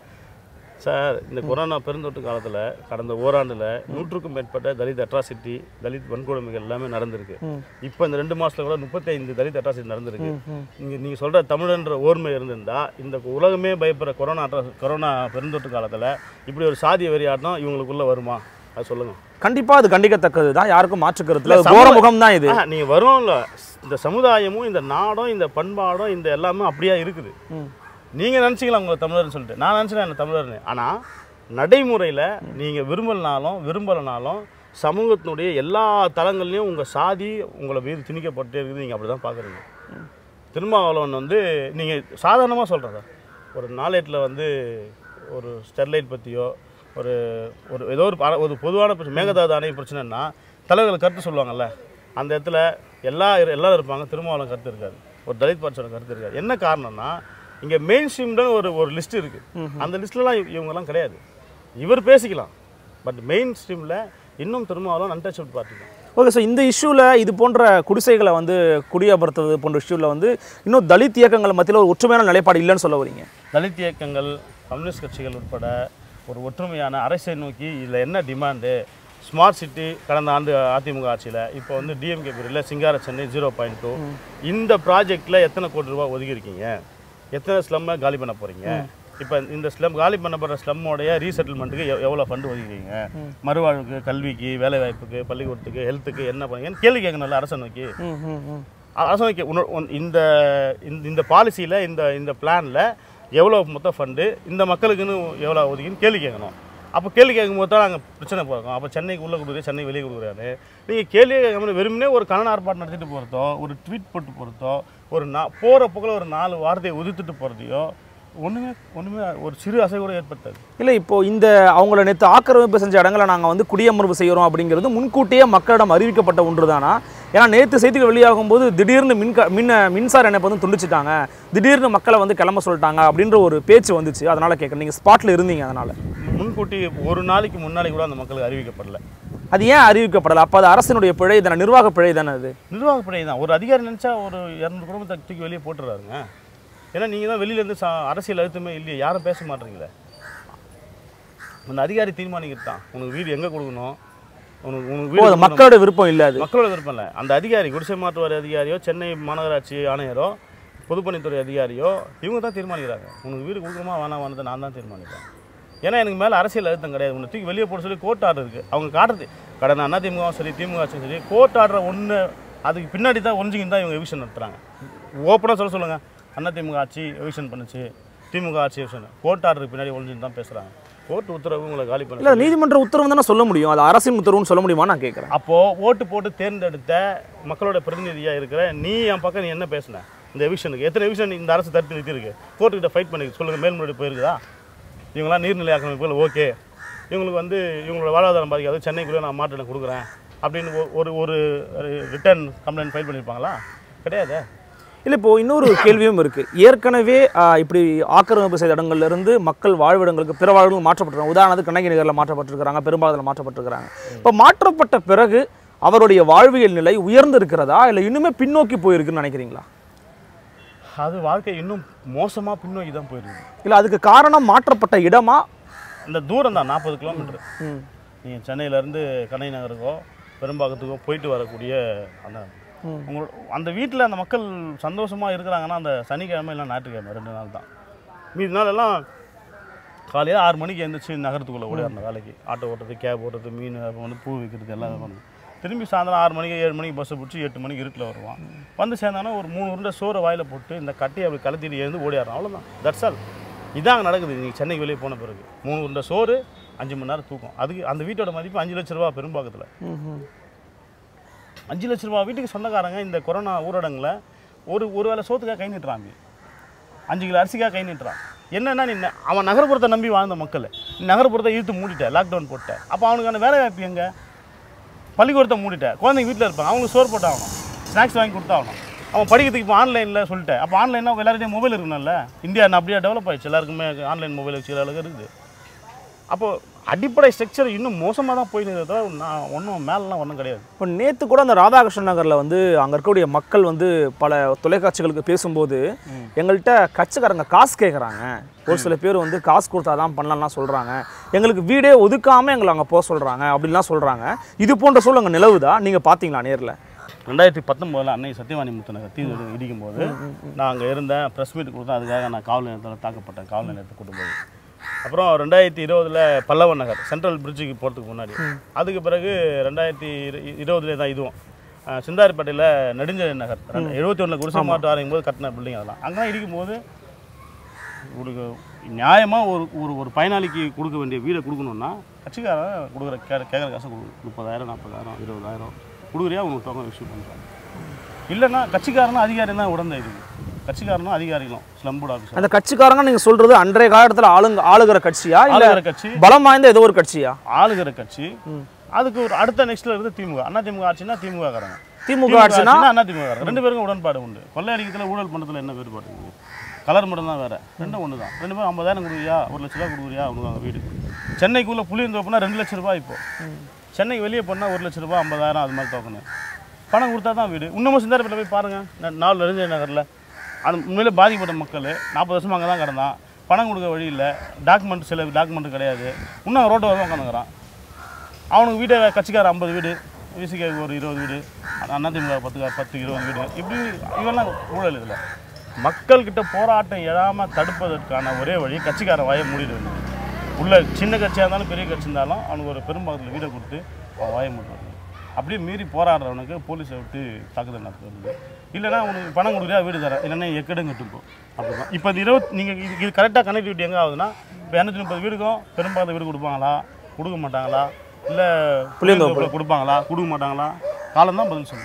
சார் இந்த கொரோனா பெருந்தொற்று காலத்தில் கடந்த ஓராண்டில் நூற்றுக்கும் மேற்பட்ட தலித் அட்ராசிட்டி தலித் வன்கொடுமைகள் எல்லாமே நடந்திருக்கு இப்போ இந்த ரெண்டு மாசத்துல கூட முப்பத்தைந்து தலித் அட்ராசிட்டி நடந்திருக்கு நீங்கள் நீங்கள் சொல்கிற தமிழன்ற ஓர்மை இருந்திருந்தா இந்த உலகமே பயப்படுற கொரோனா அட்ரா கொரோனா பெருந்தொற்று காலத்தில் இப்படி ஒரு சாதிய வெறியாட்டம் இவங்களுக்குள்ள வருமா அது சொல்லுங்கள்
கண்டிப்பாக அது கண்டிக்கத்தக்கது தான் யாருக்கும் மாற்று கருத்துல
இல்ல,
கோர
சமூக-
முகம் தான் இது
நீங்கள் வரும்ல இந்த சமுதாயமும் இந்த நாடும் இந்த பண்பாடும் இந்த எல்லாமே அப்படியே இருக்குது
ம்.
நீங்கள் நினச்சிக்கலாம் உங்களை தமிழர்னு சொல்லிட்டு நான் நினச்சிக்கலாம் என்ன தமிழர்னு ஆனால் நடைமுறையில் நீங்கள் விரும்பலனாலும் விரும்பலைனாலும் சமூகத்தினுடைய எல்லா தளங்கள்லையும் உங்கள் சாதி உங்களை மீது திணிக்கப்பட்டே இருக்குது நீங்கள் அப்படி தான் பார்க்குறீங்க திருமாவளவன் வந்து நீங்கள் சாதாரணமாக சொல்கிறத ஒரு நாளேட்டில் வந்து ஒரு ஸ்டெர்லைட் பற்றியோ ஒரு ஒரு ஏதோ ஒரு பர- ஒரு பொதுவான பிரச்சனை மேகதாது அணை பிரச்சனைன்னா தலைவர்கள் கருத்து சொல்லுவாங்கல்ல அந்த இடத்துல எல்லா எல்லாரும் இருப்பாங்க திருமாவளவன் கருத்து இருக்காது ஒரு தலித் பார்ட்டியோட கருத்து இருக்காது என்ன காரணம்னா இங்கே மெயின் ஸ்ட்ரீம்னு ஒரு ஒரு லிஸ்ட் இருக்குது அந்த லிஸ்ட்லலாம் இவங்கெல்லாம் கிடையாது இவர் பேசிக்கலாம் பட் மெயின் ஸ்ட்ரீமில் இன்னும் திருமாவளவன் அன்டச்சபிள் பார்ட்டி தான்
ஓகே சார் இந்த இஷ்யூவில் இது போன்ற குடிசைகளை வந்து குடியமர்த்துவது போன்ற இஷ்யூவில் வந்து இன்னும் தலித் இயக்கங்கள் மத்தியில் ஒரு ஒற்றுமையான நிலைப்பாடு இல்லைன்னு சொல்ல வரீங்க
தலித் இயக்கங்கள் கம்யூனிஸ்ட் கட்சிகள் உட்பட ஒரு ஒற்றுமையான அரசை நோக்கி இதில் என்ன டிமாண்டு ஸ்மார்ட் சிட்டி கடந்த ஆண்டு அதிமுக ஆட்சியில் இப்போ வந்து டிஎம்கே பிரிவில் சிங்கார சென்னை ஜீரோ பாயிண்ட் டூ இந்த ப்ராஜெக்டில் எத்தனை கோடி ரூபாய் ஒதுக்கியிருக்கீங்க எத்தனை ஸ்லம்மை காலி பண்ண போகிறீங்க இப்போ இந்த ஸ்லம் காலி பண்ணப்படுற ஸ்லம்மோடைய ரீசெட்டில்மெண்ட்டுக்கு எவ்வளோ ஃபண்டு ஒதுக்கிறீங்க மறுவாழ்வுக்கு கல்விக்கு வேலைவாய்ப்புக்கு பள்ளிக்கூடத்துக்கு ஹெல்த்துக்கு என்ன பண்ணீங்கன்னு கேள்வி கேட்கணும்ல அரசை நோக்கி அரசாங்க உன்னோ- உன் இந்த இந்த- இந்த பாலிசியில் இந்த இந்த பிளானில் எவ்வளோ மொத்த ஃபண்டு இந்த மக்களுக்குன்னு எவ்வளோ ஒதுக்கின்னு கேள்வி கேட்கணும் அப்போ கேள்வி கேட்கும்போது தான் நாங்கள் பிரச்சனை போகிறோம் அப்போ சென்னைக்கு உள்ளே கொடுக்குறது சென்னை வெளியே கொடுக்குறாரு நீங்கள் கேள்வியே கேட்காம வெறுமனே ஒரு கலன் ஆர்ப்பாட்டம் நடத்திட்டு போகிறதோ ஒரு ட்வீட் போட்டு போகிறதோ ஒரு நா போகிற போக்கில் ஒரு நாலு வார்த்தையை உதிர்த்துட்டு போகிறதையோ ஒன்றுமே ஒன்றுமே ஒரு சிறு அசை கூட ஏற்பட்டாது
இல்லை இப்போ இந்த அவங்கள நேற்று ஆக்கிரமிப்பு செஞ்ச இடங்களை நாங்கள் வந்து குடியமர்வு செய்கிறோம் அப்படிங்கிறது முன்கூட்டியே மக்களிடம் அறிவிக்கப்பட்ட ஒன்று தானா ஏன்னா நேற்று செய்திகள் வெளியாகும் போது திடீர்னு மின் மின்ன மின்சார இணைப்பு வந்து துண்டிச்சிட்டாங்க திடீர்னு மக்களை வந்து கிளம்ப சொல்லிட்டாங்க அப்படின்ற ஒரு பேச்சு வந்துச்சு அதனால கேட்குறேன் நீங்கள் ஸ்பாட்டில் இருந்தீங்க அதனால
முன்கூட்டி ஒரு நாளைக்கு முன்னாடி கூட அந்த மக்களுக்கு அறிவிக்கப்படல
அது ஏன் அறிவிக்கப்படலை அப்போ அது அரசினுடைய பிழை தானே நிர்வாக பிழை தானே அது
நிர்வாகப்படை தான் ஒரு அதிகாரி நினச்சா ஒரு இரநூறு குடும்பத்தை தூக்கி வெளியே போட்டுறாருங்க ஏன்னா நீங்கள் தான் வெளியிலேருந்து சா அரசியல் அழுத்தமே இல்லையே யாரும் பேச மாட்டீங்களே அந்த அதிகாரி தீர்மானிக்கிறது தான் உனக்கு வீடு எங்கே கொடுக்கணும் உனக்கு உனக்கு
ஓ
வீடு
அது
கொடுக்கணும்.
மக்களோட விருப்பம் இல்லை அது
மக்களோட விருப்பம் இல்லை அந்த அதிகாரி குடிசை மாற்று வாரிய அதிகாரியோ சென்னை மாநகராட்சி ஆணையரோ பொதுப்பணித்துறை அதிகாரியோ இவங்க தான் தீர்மானிக்கிறாங்க உனக்கு வீடு கொடுக்கணுமா வேணாம் வேணாம் நான் தான் தீர்மானிப்பேன் ஏன்னா எனக்கு மேலே அரசியல் அழுத்தம் கிடையாது உன்னை தூக்கி வெளியே போட சொல்லி கோர்ட் ஆர்டர் இருக்குது அவங்க காட்டுறது கடந்த அண்ணா திமுகவும் சரி திமுக சரி கோர்ட் ஆர்டர் ஒன்று அதுக்கு பின்னாடி தான் ஒழிஞ்சிக்கின்னு தான் இவங்க எவிஷன் நடத்துகிறாங்க ஓப்பனாக சொல்ல சொல்லுங்கள் அண்ணா திமுக ஆட்சி எவிஷன் பண்ணுச்சு திமுக ஆட்சி எவிஷன் கோர்ட் ஆர்டருக்கு பின்னாடி ஒழிஞ்சின்னு தான் பேசுகிறாங்க கோர்ட் உத்தரவு உங்களை காலி பண்ண
இல்லை நீதிமன்ற உத்தரவு தானே சொல்ல முடியும் அது அரசின் உத்தரவுன்னு சொல்ல முடியுமா நான் கேட்குறேன்
அப்போது ஓட்டு போட்டு தேர்ந்தெடுத்த மக்களோட பிரதிநிதியாக இருக்கிற நீ என் பக்கம் நீ என்ன பேசுன இந்த எவிஷனுக்கு எத்தனை எவிஷன் இந்த அரசு தடுத்து நிறுத்திருக்கு கோர்ட்டுக்கிட்ட ஃபைட் பண்ணி சொல்லுங்கள் மேல்முறை போயிருக்குதா இவங்களாம் நீர்நிலை ஆக்கிரமிப்புகள் ஓகே இவங்களுக்கு வந்து இவங்களோட வாழ்வாதாரம் பாதிக்காது சென்னைக்குள்ளே நான் மாற்றிடம் கொடுக்குறேன் அப்படின்னு ஒ- ஒரு ஒரு ரிட்டர்ன் கம்ப்ளைண்ட் ஃபைல் பண்ணியிருப்பாங்களா கிடையாது
இல்லை இப்போ இன்னொரு கேள்வியும் இருக்கு ஏற்கனவே ஆ, இப்படி ஆக்கிரமிப்பு செய்த இடங்கள்ல இருந்து மக்கள் வாழ்விடங்களுக்கு பிற வாழ்வுகள் மாற்றப்பட்டிருக்காங்க உதாரணத்துக்கு கண்ணகி நகரில் மாற்றப்பட்டிருக்கிறாங்க பெரும்பாலும் மாற்றப்பட்டிருக்கிறாங்க இப்போ மாற்றப்பட்ட பிறகு அவருடைய வாழ்வியல் நிலை உயர்ந்து இருக்கிறதா இல்லை இன்னுமே பின்னோக்கி போயிருக்குன்னு நினைக்கிறீங்களா
அது வாழ்க்கை இன்னும் மோசமாக பின்னோக்கி தான் போயிருக்கு
இல்லை அதுக்கு காரணம் மாற்றப்பட்ட இடமா
இந்த தூரம் தான் நாற்பது கிலோமீட்டர்
ம்.
நீங்கள் சென்னையிலேருந்து கண்ணை நகருக்கோ பெரும்பாக்கத்துக்கோ போயிட்டு வரக்கூடிய அந்த
ம்.
உங்களோட அந்த வீட்டில் அந்த மக்கள் சந்தோஷமாக இருக்கிறாங்கன்னா அந்த சனிக்கிழமை இல்லை ஞாயிற்றுக்கிழமை ரெண்டு நாள் தான் மீதி நாளெல்லாம் காலையில் ஆறு மணிக்கு எழுந்திரிச்சு நகரத்துக்குள்ளே ஓடி அந்த வேலைக்கு ஆட்டோ ஓட்டுறது கேப் ஓட்டுறது மீன் அப்புறம் வந்து பூ விற்கிறது எல்லாம் பண்ணுவோம் திரும்பி சாயந்தரம் ஆறு மணிக்கு ஏழு மணிக்கு பஸ்ஸை பிடிச்சி எட்டு மணிக்கு இருட்டில் வருவான் வந்து சேர்ந்தானா ஒரு மூணு உருண்டை சோறை வாயில் போட்டு இந்த கட்டையை அப்படி கலத்திட்டு எழுந்து ஓடிடுறான் அவ்வளோதான் தட்ஸ் ஆல் இதான் அங்கே நடக்குது நீங்கள் சென்னைக்கு வெளியே போன பிறகு மூணு உருண்டை சோறு அஞ்சு மணி நேரம் தூக்கம் அதுக்கு அந்த வீட்டோட மதிப்பு அஞ்சு லட்ச ரூபா பெரும்பாக்கத்தில்
ம்ஹும்.
அஞ்சு லட்ச ரூபா வீட்டுக்கு சொந்தக்காரங்க இந்த கொரோனா ஊரடங்கில் ஒரு ஒரு வேளை சோத்துக்காக கை நீட்டுறாங்க அஞ்சு கிலோ அரிசிக்காக கை நீட்டுறான் என்னன்னா நீ ந- அவன் நகர்ப்புறத்தை நம்பி வாழ்ந்த மக்கள் நீ நகர்ப்புறத்தை இழுத்து மூடிட்ட லாக்டவுன் போட்ட அப்போ அவனுக்கான வேலை வாய்ப்பு எங்க பள்ளிக்கூடத்தை மூடிட்ட குழந்தைங்க வீட்டில் இருப்பாங்க அவங்களுக்கு சோறு போட்டாகணும் ஸ்நாக்ஸ் வாங்கி கொடுத்தாகணும் அவன் படிக்கிறதுக்கு இப்போ ஆன்லைனில் சொல்லிட்டேன் அப்போ ஆன்லைன்னா எல்லாருடையும் மொபைல் இருக்கணும்ல இந்தியா என்ன அப்படியே டெவலப் ஆயிடுச்சு எல்லாருக்குமே ஆன்லைன் மொபைல் வச்சுக்கிற அளவுக்கு இருக்குது அப்போது அடிப்படை ஸ்ட்ரக்சர் இன்னும் மோசமாக தான் போயிட்டு தவிர நான் ஒன்றும் மேலெலாம் ஒன்றும் கிடையாது
இப்போ நேற்று கூட அந்த ராதாகிருஷ்ணன் நகரில் வந்து அங்கே இருக்கக்கூடிய மக்கள் வந்து பல தொலைக்காட்சிகளுக்கு பேசும்போது எங்கள்கிட்ட கட்சிக்காரங்க காசு கேட்குறாங்க ஒரு சில பேர் வந்து காசு கொடுத்தா தான் பண்ணலாம்லாம் சொல்கிறாங்க எங்களுக்கு வீடே ஒதுக்காமல் எங்களை அங்கே போக சொல்கிறாங்க அப்படின்லாம் சொல்கிறாங்க இது போன்ற சூழல் அங்கே நிலவுதா நீங்கள் பார்த்தீங்களா நேரில்
ரெண்டாயிரத்தி பத்தொம்போதில் அன்னை சத்யவாணி முத்தநகர் தீ இடிக்கும் போது நான் அங்கே இருந்தேன் ப்ரெஸ் மீட் கொடுத்தேன் அதுக்காக நான் காவல் நிலையத்தில் தாக்கப்பட்டேன் காவல் நிலையத்தை கூட்டும் போது அப்புறம் ரெண்டாயிரத்தி இருபதுல பல்லவன் நகர் சென்ட்ரல் பிரிட்ஜுக்கு போகிறதுக்கு முன்னாடி அதுக்கு பிறகு ரெண்டாயிரத்தி இருபதுல தான் இதுவும் அஹ், சிந்தாரிப்பேட்டையில் நெடுஞ்செழி நகர் எழுபத்தி ஒன்றில் குடிசை மாட்டு ஆரம்பிக்கும் போது கட்டின பில்டிங் அதெல்லாம் அங்கெல்லாம் இடிக்கும்போது ஒரு நியாயமாக ஒரு ஒரு ஒரு பயனாளிக்கு கொடுக்க வேண்டிய வீடை கொடுக்கணுன்னா கட்சிக்காரன் கொடுக்குற கே கேட்குற காசு கொடுக்கணும் முப்பதாயிரம் நாற்பதாயிரம் இருபதாயிரம் கொடுக்குறியா உனக்கு தொகை இஷ்யூ பண்ணுறாங்க இல்லைன்னா கட்சிக்காரனும் அதிகாரி தான் உடந்த இது கட்சிக்காரனும் அதிகாரிகளும் ஸ்லம்புட் ஆஃபீஸர்
அந்த கட்சிக்காரங்க நீங்கள் சொல்கிறது அன்றைய காலத்தில் ஆளுங்க ஆளுகிற கட்சியா இல்லை
ஆளுகிற கட்சி
பலம் வாய்ந்த ஏதோ ஒரு கட்சியா
ஆளுகிற கட்சி அதுக்கு ஒரு அடுத்த நெக்ஸ்ட்ல இருந்து திமுக அண்ணா திமுக ஆட்சினா திமுக காரங்க
திமுக ஆட்சினா
அண்ணா திமுக காரங்க ரெண்டு பேருக்கும் உடன்பாடு உண்டு கொள்ளையடிக்கிறதுல ஊழல் பண்ணதுல என்ன வேறுபாடு இருக்குது கலர் மட்டும் தான் வேற ரெண்டும் ஒன்று தான் ரெண்டு பேரும் ஐம்பதாயிரம் கொடுக்குறியா ஒரு லட்ச ரூபா கொடுக்குறியா உனக்கு அங்கே வீடு சென்னைக்குள்ள புளியந்தோப்புனா ரெண்டு லட்ச ரூபாய் இப்போ சென்னைக்கு வெளியே போனால் ஒரு லட்ச ரூபாய் ஐம்பதாயிரம் அது மாதிரி டோக்கனு பணம் கொடுத்தா தான் வீடு இன்னமும் சிந்தாரப்பேட்டை போய் பாருங்கள் நா- நாலு நெடுஞ்சை நகரில் அந்த உண்மையிலே பாதிக்கப்பட்ட மக்கள் நாற்பது வருஷமா அங்கே தான் கிடந்தான் பணம் கொடுக்க வழி இல்லை டாக்குமெண்ட் சில டாக்குமெண்ட் கிடையாது இன்னும் ரோட்டு வரதான் உட்காந்துக்கிறான் அவனுக்கு வீட்டை கட்சிக்கார ஐம்பது வீடு விசிகே ஒரு இருபது வீடு அதிமுக பத்து பத்து இருபது வீடு இப்படி இவெல்லாம் ஊழல் இதில் மக்கள்கிட்ட போராட்டம் எழாமல் தடுப்பதற்கான ஒரே வழி கட்சிக்கார வாயை மூடிட வேண்டியது உள்ள சின்ன கட்சியாக இருந்தாலும் பெரிய கட்சி இருந்தாலும் அவனுக்கு ஒரு பெரும்பாகத்தில் வீடை கொடுத்து அவன் வாயை மூடுறது அப்படியே மீறி போராடுறவனுக்கு போலீஸை விட்டு தாக்குதல் நடத்துறது இல்லைன்னா உனக்கு பணம் கொடுக்குறியா வீடு தரேன் இல்லைன்னா எக்கடம் கட்டும் போ அப்படிதான் இப்போ இந்த இருபத் நீங்கள் இது இது கரெக்டாக கனெக்டிவிட்டி எங்கே ஆகுதுன்னா இப்போ இரநூத்தி முப்பது வீடுக்கும் பெரும்பாகத்தில் வீடு கொடுப்பாங்களா கொடுக்க மாட்டாங்களா இல்லை
புளியந்தோப்பு.
கொடுப்பாங்களா கொடுக்க மாட்டாங்களா காலம் தான் பதில் சொல்லணும்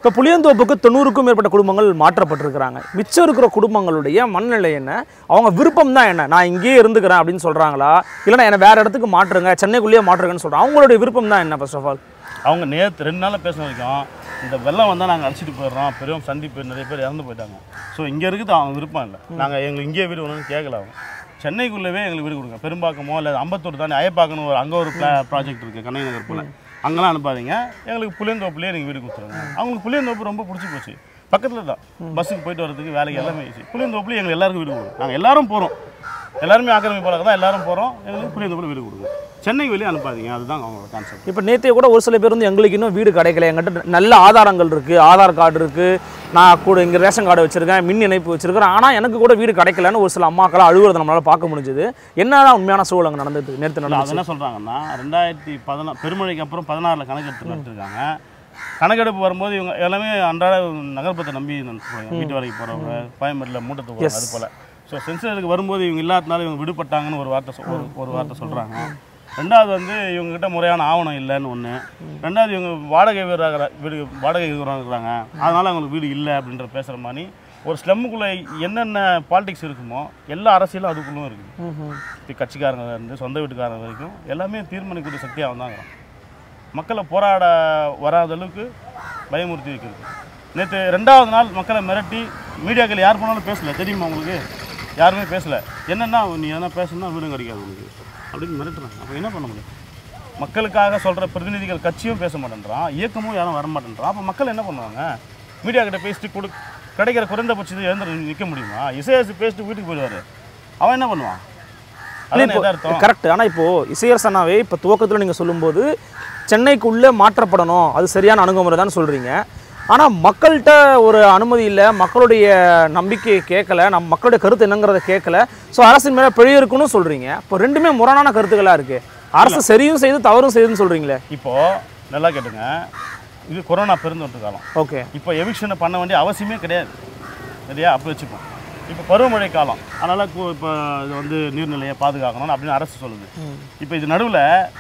இப்போ புளியந்தோப்புக்கு தொண்ணூறுக்கும் மேற்பட்ட குடும்பங்கள் மாற்றப்பட்டிருக்கிறாங்க மிச்சம் இருக்கிற குடும்பங்களுடைய மனநிலை என்ன அவங்க விருப்பம் தான் என்ன நான் இங்கேயே இருந்துக்கிறேன் அப்படின்னு சொல்கிறாங்களா இல்லைனா என்னை வேறு இடத்துக்கு மாற்றுங்க சென்னைக்குள்ளேயே மாற்றுங்கன்னு சொல்கிறாங்க அவங்களுடைய விருப்பம் தான் என்ன ஃபர்ஸ்ட் ஆஃப் ஆல்
அவங்க நேற்று ரெண்டு நாளாக பேசின வரைக்கும் இந்த வெள்ளம் வந்தால் நாங்கள் அடிச்சிட்டு போயிடுறோம் பெரும் சந்திப்பு நிறைய பேர் இறந்து போயிட்டாங்க ஸோ இங்கே இருக்குது அவங்க விருப்பம் இல்லை நாங்கள் எங்களுக்கு இங்கேயே வீடு வேணும்னு கேட்கல அவங்க சென்னைக்குள்ளவே எங்களுக்கு வீடு கொடுங்க பெரும்பாக்கமோ இல்லை அம்பத்தூர் தானே அயப்பாக்கணும் ஒரு அங்கே ஒரு ப்ளா ப்ராஜெக்ட் இருக்குது கண்ணகி நகர் போல் அங்கெல்லாம் அனுப்பாதீங்க எங்களுக்கு புளியந்தோப்புலேயே நீங்கள் வீடு கொடுத்துருங்க அவங்களுக்கு புளியந்தோப்பு ரொம்ப பிடிச்சி போச்சு பக்கத்தில் தான் பஸ்ஸுக்கு போயிட்டு வரதுக்கு வேலைக்கு எல்லாமே ஈஸி புளியந்தோப்புலேயே எங்களுக்கு எல்லாருக்கும் வீடு கொடுங்க நாங்கள் எல்லாரும் போகிறோம் எல்லாருமே ஆக்கிரமிப்பாளர் தான் எல்லாரும் போகிறோம் எங்களுக்கு புளியந்தோப்புல வீடு கொடுங்க சென்னைக்கு வெளியே அனுப்பாதீங்க அதுதான் அவங்களோட கான்செப்ட்
இப்போ நேற்றே கூட ஒரு சில பேர் வந்து எங்களுக்கு இன்னும் வீடு கிடைக்கல எங்கிட்ட நல்ல ஆதாரங்கள் இருக்குது ஆதார் கார்டு இருக்குது நான் கூட இங்கே ரேஷன் கார்டு வச்சுருக்கேன் மின் இணைப்பு வச்சுருக்கிறேன் ஆனால் எனக்கு கூட வீடு கிடைக்கலன்னு ஒரு சில அம்மாக்களாக அழுகுறத நம்மளால் பார்க்க முடிஞ்சுது என்னதான் உண்மையான சூழல் அங்கே நடந்தது நேற்று
இல்லை அது
நடந்துச்சு
என்ன சொல்கிறாங்கன்னா ரெண்டாயிரத்தி பதினா பெருமழைக்கு அப்புறம் பதினாறில் கணக்கெடுத்து நடத்திருக்காங்க கணக்கெடுப்பு வரும்போது இவங்க எல்லாமே அன்றாட நகர்ப்புறத்தை நம்பி போவாங்க. வீட்டு வேலைக்கு போகிறவங்க கோயம்பேட்டில் மூட்டை தூக்குறாங்க அது போல் ஸோ சென்சருக்கு வரும்போது இவங்க இல்லாதனால இவங்க விடுபட்டாங்கன்னு ஒரு வார்த்தை சொ- ஒரு- ஒரு வார்த்தை சொல்கிறாங்க ரெண்டாவது வந்து இவங்ககிட்ட முறையான ஆவணம் இல்லைன்னு ஒன்று ரெண்டாவது இவங்க வாடகை வீராகிற வீடு வாடகை இருக்கிறாங்க அதனால் அவங்களுக்கு வீடு இல்லை அப்படின்ற பேசுகிற மாதிரி ஒரு ஸ்லம்முக்குள்ளே என்னென்ன பாலிடிக்ஸ் இருக்குமோ எல்லா அரசியலும் அதுக்குள்ளும் இருக்குது இப்போ கட்சிக்காரங்க இருந்து சொந்த வீட்டுக்காரங்க வரைக்கும் எல்லாமே தீர்மானிக்கக்கூடிய சக்தியாக வந்தாங்க மக்களை போராட வராத அளவுக்கு பயமுறுத்தி வைக்கிறது நேற்று ரெண்டாவது நாள் மக்களை மிரட்டி மீடியாக்கள் யார் போனாலும் பேசல தெரியுமா உங்களுக்கு யாருமே பேசல என்னென்னா நீ எதனா பேசணும்னா வீடும் கிடைக்காது உங்களுக்கு அப்படின்னு மிரட்டுறாங்க அப்போ என்ன பண்ண முடியும் மக்களுக்காக சொல்கிற பிரதிநிதிகள் கட்சியும் பேச மாட்டேன்றான் இயக்கமும் யாரும் வர மாட்டேன்றான் அப்போ மக்கள் என்ன பண்ணுவாங்க மீடியா கிட்ட பேசிட்டு கொடு கிடைக்கிற குறைந்தபட்சத்தை எழுந்து நிற்க முடியுமா இசையரசு பேசிட்டு வீட்டுக்கு போயிடுவார் அவன் என்ன பண்ணுவான் அதான் எதார்த்தம்
கரெக்ட் ஆனால் இப்போது இசையரசனாவே இப்போ துவக்கத்தில் நீங்கள் சொல்லும்போது சென்னைக்குள்ளே மாற்றப்படணும் அது சரியான அணுகுமுறை தான் சொல்கிறீங்க ஆனால் மக்கள்கிட்ட ஒரு அனுமதி இல்லை மக்களுடைய நம்பிக்கையை கேட்கல நம் மக்களுடைய கருத்து என்னங்கிறத கேட்கல ஸோ அரசின் மேலே பிழை இருக்குன்னு சொல்கிறீங்க இப்போ ரெண்டுமே முரணான கருத்துக்களாக இருக்குது அரசு சரியும் செய்து தவறும் செய்துன்னு சொல்கிறீங்களே
இப்போது நல்லா கேட்டுங்க இது கொரோனா பெருந்தொற்று காலம்
ஓகே
இப்போ எவிக்ஷனை பண்ண வேண்டிய அவசியமே கிடையாது சரியா அப்போ வச்சுப்போம் இப்போ பருவமழை காலம் அதனால் இப்போ இது வந்து நீர்நிலையை பாதுகாக்கணும் அப்படின்னு அரசு சொல்லுது இப்போ இது நடுவில்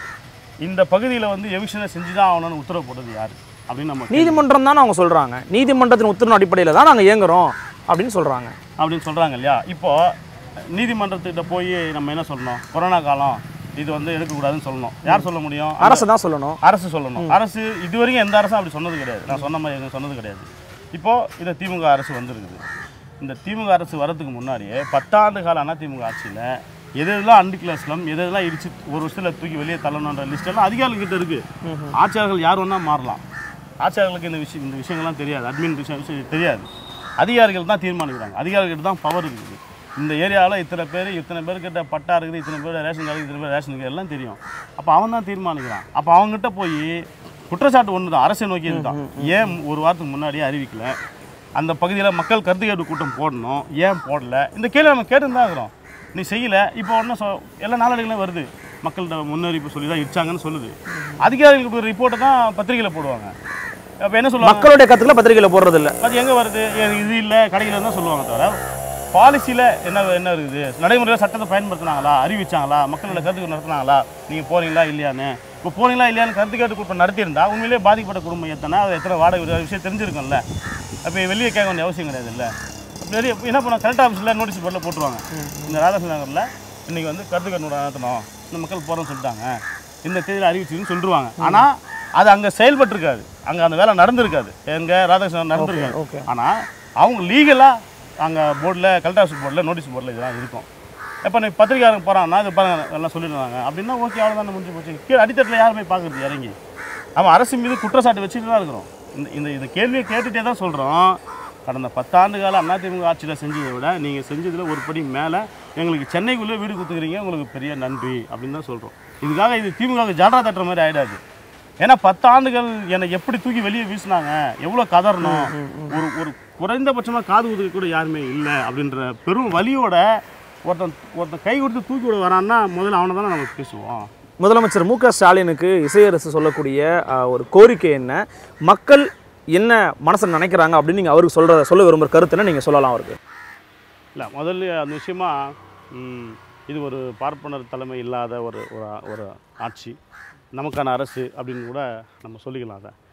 இந்த பகுதியில் வந்து எவிக்ஷனை செஞ்சு தான் ஆகணும்னு உத்தரவு போட்டது யார் அப்படின்னு நம்ம
நீதிமன்றம் தானே அவங்க சொல்கிறாங்க நீதிமன்றத்தின் உத்தரவின் அடிப்படையில் தான் நாங்கள் இயங்குறோம் அப்படின்னு சொல்கிறாங்க
அப்படின்னு சொல்கிறாங்க இல்லையா இப்போது நீதிமன்றத்துக்கிட்ட போய் நம்ம என்ன சொல்லணும் கொரோனா காலம் இது வந்து எடுக்கக்கூடாதுன்னு சொல்லணும் யார் சொல்ல முடியும்
அரசு தான் சொல்லணும்
அரசு சொல்லணும் அரசு இதுவரைக்கும் எந்த அரசும் அப்படி சொன்னது கிடையாது நான் சொன்ன மாதிரி எதுவும் சொன்னது கிடையாது இப்போது இந்த திமுக அரசு வந்திருக்குது இந்த திமுக அரசு வரதுக்கு முன்னாடியே பத்தாண்டு கால அதிமுக ஆட்சியில் எது எதெல்லாம் அன்டிக்ளர் ஸ்லம் எது எதெல்லாம் இடிச்சு ஒரு வருஷத்தில் தூக்கி வெளியே தள்ளணுன்ற லிஸ்ட் எல்லாம் அதிகாரிகிட்ட இருக்குது ஆட்சியாளர்கள் யார் வேணால் மாறலாம் ஆட்சியாளர்களுக்கு இந்த விஷயம் இந்த விஷயங்கள்லாம் தெரியாது அட்மின் விஷயம் விஷயம் தெரியாது அதிகாரிகள் தான் தீர்மானிக்கிறாங்க அதிகாரிகிட்ட தான் பவர் இருக்குது இந்த ஏரியாவில் இத்தனை பேர் இத்தனை பேர்கிட்ட பட்டா இருக்குது இத்தனை பேர் ரேஷன் கார்டு இத்தனை பேர் ரேஷன் இருக்குது எல்லாம் தெரியும் அப்போ அவன் தான் தீர்மானிக்கிறான் அப்போ அவங்ககிட்ட போய் குற்றச்சாட்டு ஒன்று தான் அரசை நோக்கி இதுதான் ஏன் ஒரு வாரத்துக்கு முன்னாடியே அறிவிக்கல அந்த பகுதியில் மக்கள் கருத்து கேட்டு கூட்டம் போடணும் ஏன் போடல இந்த கேள்வி நம்ம கேட்டுன்னு தான் இருக்கிறோம் நீ செய்யலை இப்போ ஒன்றும் சொ எல்லா நாளடிகளும் வருது மக்கள்கிட்ட முன்னறிவிப்பு சொல்லி தான் இடிச்சாங்கன்னு சொல்லுது அதிகாரிகளுக்கு ரிப்போர்ட்டை தான் பத்திரிகையில் போடுவாங்க அப்போ என்ன சொல்லுவாங்க
மக்களுடைய கருத்துக்களை பத்திரிகையில் போடுறது இல்லை
அது எங்கே வருது எ- இது இல்லை கிடைக்கல தான் சொல்லுவாங்க தவிர பாலிசியில் என்ன என்ன இருக்குது நடைமுறையில் சட்டத்தை பயன்படுத்தினாங்களா அறிவிச்சாங்களா மக்களோட கருத்துக்கு நடத்தினாங்களா நீங்கள் போறீங்களா இல்லையான்னு இப்போ போறீங்களா இல்லையான்னு கருத்து கேட்டு குழுப்பம் நடத்தியிருந்தா உண்மையிலேயே பாதிக்கப்பட்ட குடும்பம் எத்தனை அது எத்தனை வாடகை வீடு, அது விஷயம் தெரிஞ்சிருக்கும்ல அப்போ வெளியே கேட்க வேண்டிய அவசியம் கிடையாது இல்லை நிறைய என்ன பண்ண கலெக்டர் ஆஃபீஸில் நோட்டீஸ் போர்டில் போட்டுருவாங்க இந்த ராதாகிருஷ்ண நகரில் இன்றைக்கி வந்து கருத்து கட்டு நடத்தணும் இந்த மக்கள் போகிறோம்னு சொல்லிட்டாங்க இந்த தேதியில் அறிவிச்சுன்னு சொல்லிடுவாங்க ஆனால் அது அங்கே செயல்பட்டிருக்காது அங்கே அந்த வேலை நடந்திருக்காது எங்கே ராதாகிருஷ்ணன் நடந்திருக்காது
ஓகே
ஆனால் அவங்க லீகலாக அங்கே போர்டில் கலெக்டர் ஆஃபீஸ் போர்டில் நோட்டீஸ் போர்டில் இதெல்லாம் இருக்கும் இப்போ நீ பத்திரிக்காரங்க போகிறாங்கன்னா இது பாருங்க எல்லாம் சொல்லிடுறாங்க அப்படின்னா ஓகே அவ்வளோதான் முடிஞ்சு போச்சு கீழே அடித்தட்டில் யாருமே பார்க்குறது இறங்கி நம்ம அரசு மீது குற்றச்சாட்டு வச்சுட்டு தான் இருக்கிறோம் இந்த இந்த இந்த கேள்வியை கேட்டுகிட்டே தான் சொல்கிறோம் கடந்த பத்தாண்டு கால அதிமுக ஆட்சியில் செஞ்சதை விட நீங்கள் செஞ்சதில் ஒரு படி மேலே எங்களுக்கு சென்னைக்குள்ளே வீடு கொடுத்துக்கிறீங்க உங்களுக்கு பெரிய நன்றி அப்படின்னு தான் சொல்கிறோம் இதுக்காக இது திமுக ஜாடா தட்டுற மாதிரி ஆகிடாது ஏன்னா பத்து ஆண்டுகள் என்னை எப்படி தூக்கி வெளியே வீசினாங்க எவ்வளோ கதறணும் ஒரு ஒரு குறைந்தபட்சமாக காது குதுக்க கூட யாருமே இல்லை அப்படின்ற பெரும் வலியோட ஒருத்தன் ஒருத்தன் கை கொடுத்து தூக்கி விட வரான்னா முதல்ல அவனை தானே நம்ம பேசுவோம்
முதலமைச்சர் மு க ஸ்டாலினுக்கு இசையரசு சொல்லக்கூடிய ஆஹ், ஒரு கோரிக்கை என்ன மக்கள் என்ன மனசை நினைக்கிறாங்க அப்படின்னு நீங்கள் அவருக்கு சொல்கிற சொல்ல விரும்புகிற கருத்துன்னு நீங்கள் சொல்லலாம் அவருக்கு
இல்லை முதல்ல அந்த விஷயமா ம், இது ஒரு பார்ப்பனர் தலைமை இல்லாத ஒரு ஒரு ஒரு ஆட்சி நமக்கான அரசு அப்படின்னு கூட நம்ம சொல்லிக்கலாம் அதை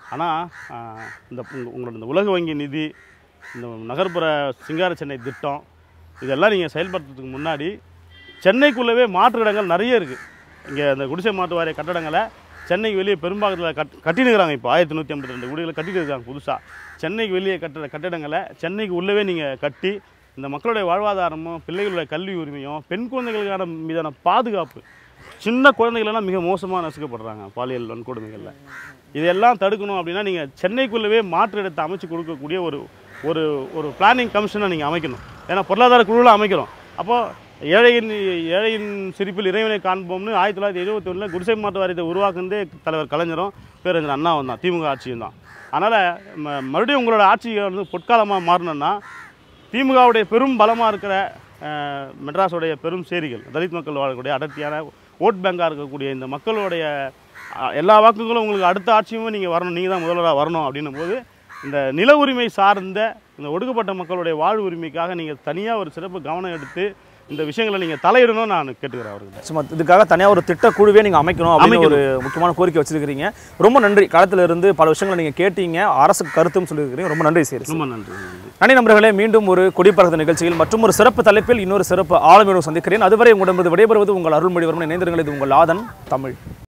ஆனால் இந்த உங்க- உங்களோட இந்த உலக வங்கி நிதி இந்த நகர்ப்புற சிங்கார சென்னை திட்டம் இதெல்லாம் நீங்கள் செயல்படுத்துறதுக்கு முன்னாடி சென்னைக்குள்ளவே மாற்று இடங்கள் நிறைய இருக்குது இங்கே இந்த குடிசை மாற்று வாரிய கட்டடங்களை சென்னைக்கு வெளியே பெரும்பாகத்தில் கட் கட்டினுக்கிறாங்க இப்போ ஆயிரத்தி நூற்றி ஐம்பத்தி ரெண்டு வீடுகளை கட்டிட்டு இருக்காங்க புதுசாக சென்னைக்கு வெளியே கட்டுற கட்டடங்களை சென்னைக்கு உள்ளவே நீங்கள் கட்டி இந்த மக்களுடைய வாழ்வாதாரமும் பிள்ளைகளுடைய கல்வி உரிமையும் பெண் குழந்தைகளுக்கான மீதான பாதுகாப்பு சின்ன குழந்தைகளெல்லாம் மிக மோசமாக நசுக்கப்படுறாங்க பாலியல் வன்கொடுமைகளில் இதெல்லாம் தடுக்கணும் அப்படின்னா நீங்கள் சென்னைக்குள்ளவே மாற்று இடத்தை அமைச்சு கொடுக்கக்கூடிய ஒரு ஒரு ஒரு பிளானிங் கமிஷனை நீங்கள் அமைக்கணும் ஏன்னா பொருளாதார குழுவில் அமைக்கிறோம் அப்போது ஏழையின் ஏழையின் சிரிப்பில் இறைவனை காண்போம்னு ஆயிரத்தி தொள்ளாயிரத்தி எழுபத்தி ஒன்றில் குடிசை மாற்று வாரியத்தை உருவாக்குனதே தலைவர் கலைஞரும் பேரறிஞர் அண்ணாவும் தான் திமுக ஆட்சியும் தான் அதனால் ம- மறுபடியும் உங்களோட ஆட்சி வந்து பொற்காலமாக மாறணும்னா திமுகவுடைய பெரும் பலமாக இருக்கிற அஹ், மெட்ராஸுடைய பெரும் சேரிகள் தலித் மக்கள் வாழக்கூடிய அடர்த்தியான ஓட் பேங்காக இருக்கக்கூடிய இந்த மக்களுடைய அஹ், எல்லா வாக்குகளும் உங்களுக்கு அடுத்த ஆட்சியுமே நீங்கள் வரணும் நீங்கள் தான் முதல்வராக வரணும் அப்படின்னும் போது இந்த நில உரிமை சார்ந்த இந்த ஒடுக்கப்பட்ட மக்களுடைய வாழ்வு உரிமைக்காக நீங்கள் தனியாக ஒரு சிறப்பு கவனம் எடுத்து இந்த விஷயங்களை நீங்கள் தலையிடணும்னு நான் கேட்டுக்கிறேன் அவர்கிட்ட
சும்மா இதுக்காக தனியாக ஒரு திட்ட குழுவே நீங்கள் அமைக்கணும் அப்படின்னு ஒரு முக்கியமான கோரிக்கை வச்சிருக்கிறீங்க ரொம்ப நன்றி களத்துல இருந்து பல விஷயங்களை நீங்கள் கேட்டீங்க அரசு கருத்தும் சொல்லியிருக்கிறீங்க ரொம்ப நன்றி சரி
ரொம்ப நன்றி நன்றி
நன்றி நண்பர்களே மீண்டும் ஒரு குடிப்பறந்த நிகழ்ச்சியில் மற்றும் ஒரு சிறப்பு தலைப்பில் இன்னொரு சிறப்பு ஆளுமையோடு சந்திக்கிறேன் அதுவரை உங்களிடமிருந்து விடைபெறுவது உங்கள் அருள்மொழிவர்மன் இணைந்திருங்கள் இது உங்கள் ஆதன் தமிழ்